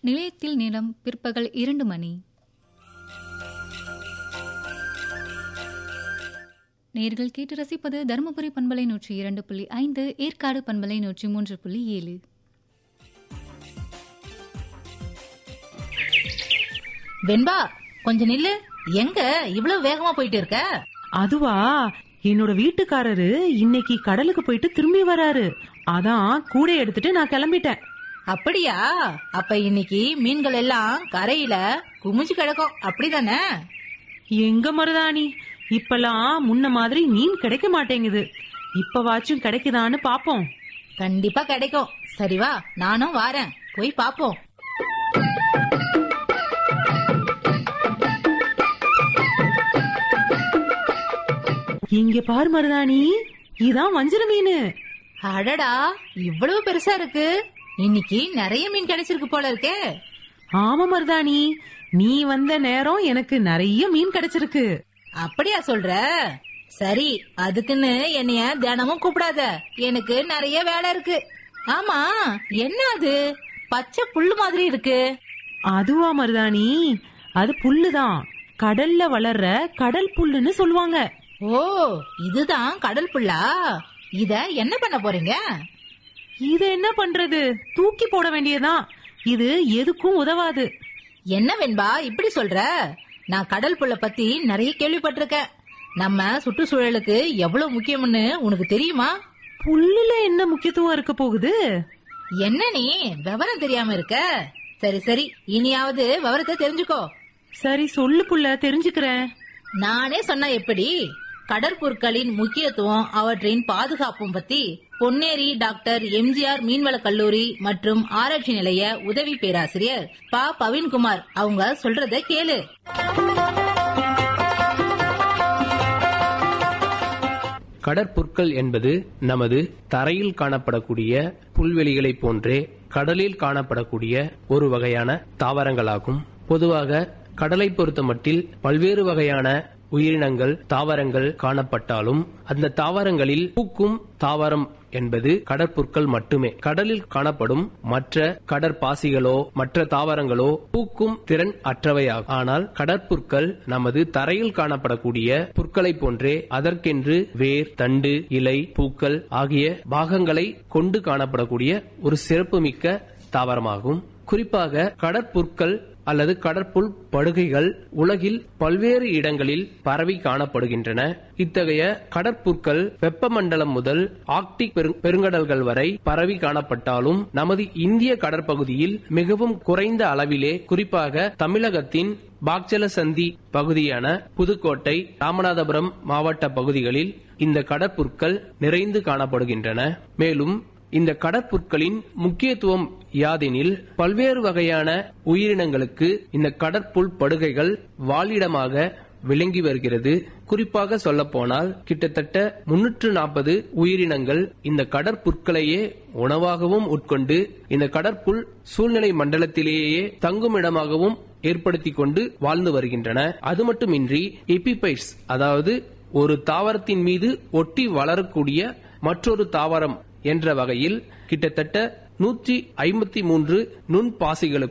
நிலையத்தில் நேரம் பிற்பகல் இரண்டு மணி நேர்கள் கேட்டு ரசிப்பது தருமபுரி பண்பலை நூற்றி இரண்டு புள்ளி ஐந்து ஏற்காடு பண்பலை நூற்றி மூன்று புள்ளி ஏழு வெண்பா கொஞ்ச நில்லு எங்க இவ்வளவு வேகமா போயிட்டு இருக்க அதுவா என்னோட வீட்டுக்காரரு இன்னைக்கு கடலுக்கு போயிட்டு திரும்பி வராரு அதான் கூட எடுத்துட்டு நான் கிளம்பிட்டேன் அப்படியா அப்ப இன்னைக்கு மீன்கள் எல்லாம் கரையில குமிஞ்சு கிடக்கும் அப்படிதானே எங்க மருதாணி இப்பெல்லாம் முன்ன மாதிரி மீன் கிடைக்க மாட்டேங்குது இப்பவாச்சும் கிடைக்குதான்னு பாப்போம் கண்டிப்பா கிடைக்கும் சரி வா நானும் வாரேன் போய் பாப்போம் இங்க பார் மருதாணி இதான் வஞ்சிர மீன் அடடா இவ்வளவு பெருசா இருக்கு இன்னைக்கு நிறைய மீன் கிடைச்சிருக்கு போல இருக்கே ஆமா மருதாணி நீ வந்த நேரம் எனக்கு நிறைய மீன் கிடைச்சிருக்கு அப்படியா சொல்ற சரி அதுக்குன்னு என்னைய தினமும் கூப்பிடாத எனக்கு நிறைய வேலை இருக்கு ஆமா என்ன அது பச்சை புல்லு மாதிரி இருக்கு அதுவா மருதாணி அது புல்லுதான் கடல்ல வளர்ற கடல் புல்லுன்னு சொல்லுவாங்க ஓ இதுதான் கடல் புல்லா இத என்ன பண்ண போறீங்க இது என்ன பண்றது தூக்கி போட வேண்டியதான் இது எதுக்கும் உதவாது என்ன வெண்பா இப்படி சொல்ற நான் கடல் புல்ல பத்தி நிறைய கேள்விப்பட்டிருக்கேன் நம்ம சுற்றுச்சூழலுக்கு எவ்வளவு முக்கியம்னு உனக்கு தெரியுமா புல்லுல என்ன முக்கியத்துவம் இருக்க போகுது என்ன நீ விவரம் தெரியாம இருக்க சரி சரி இனியாவது விவரத்தை தெரிஞ்சுக்கோ சரி சொல்லு புள்ள தெரிஞ்சுக்கிறேன் நானே சொன்னா எப்படி கடற்பொருட்களின் முக்கியத்துவம் அவற்றின் பாதுகாப்பும் பத்தி பொன்னேரி டாக்டர் எம்ஜிஆர் மீன்வள கல்லூரி மற்றும் ஆராய்ச்சி நிலைய உதவி பேராசிரியர் ப பவின்குமார் அவங்க சொல்றத கேளு கடற்புற்கள் என்பது நமது தரையில் காணப்படக்கூடிய புல்வெளிகளைப் போன்றே கடலில் காணப்படக்கூடிய ஒரு வகையான தாவரங்களாகும் பொதுவாக கடலை பொறுத்தமட்டில் பல்வேறு வகையான உயிரினங்கள் தாவரங்கள் காணப்பட்டாலும் அந்த தாவரங்களில் பூக்கும் தாவரம் என்பது கடற்புற்கள் மட்டுமே கடலில் காணப்படும் மற்ற கடற்பாசிகளோ மற்ற தாவரங்களோ பூக்கும் திறன் அற்றவையாகும் ஆனால் கடற்புற்கள் நமது தரையில் காணப்படக்கூடிய புற்களைப் போன்றே அதற்கென்று வேர் தண்டு இலை பூக்கள் ஆகிய பாகங்களை கொண்டு காணப்படக்கூடிய ஒரு சிறப்புமிக்க தாவரமாகும் குறிப்பாக கடற்புற்கள் அல்லது கடற்புல் படுகைகள் உலகில் பல்வேறு இடங்களில் பரவி காணப்படுகின்றன இத்தகைய கடற்புற்கள் வெப்பமண்டலம் முதல் ஆர்க்டிக் பெரு- பெருங்கடல்கள் வரை பரவி காணப்பட்டாலும் நமது இந்திய கடற்பகுதியில் மிகவும் குறைந்த அளவிலே குறிப்பாக தமிழகத்தின் பாக்சல சந்தி பகுதியான புதுக்கோட்டை ராமநாதபுரம் மாவட்ட பகுதிகளில் இந்த கடற்புற்கள் நிறைந்து காணப்படுகின்றன மேலும் இந்த கடற்புற்களின் முக்கியத்துவம் யாதெனில் பல்வேறு வகையான உயிரினங்களுக்கு இந்த கடற்புல் படுகைகள் வாழிடமாக விளங்கி வருகிறது குறிப்பாக சொல்லப்போனால் கிட்டத்தட்ட முன்னூற்று நாற்பது உயிரினங்கள் இந்த கடற்புற்களையே உணவாகவும் உட்கொண்டு இந்த கடற்புல் சூழ்நிலை மண்டலத்திலேயே தங்குமிடமாகவும் ஏற்படுத்தி கொண்டு வாழ்ந்து வருகின்றன அது மட்டுமின்றி எபிபைட்ஸ் அதாவது ஒரு தாவரத்தின் மீது ஒட்டி வளரக்கூடிய மற்றொரு தாவரம் என்ற வகையில் கிட்டத்தட்ட நூற்றி ஐம்பத்தி மூன்று நுண்பாசிகளுக்கும்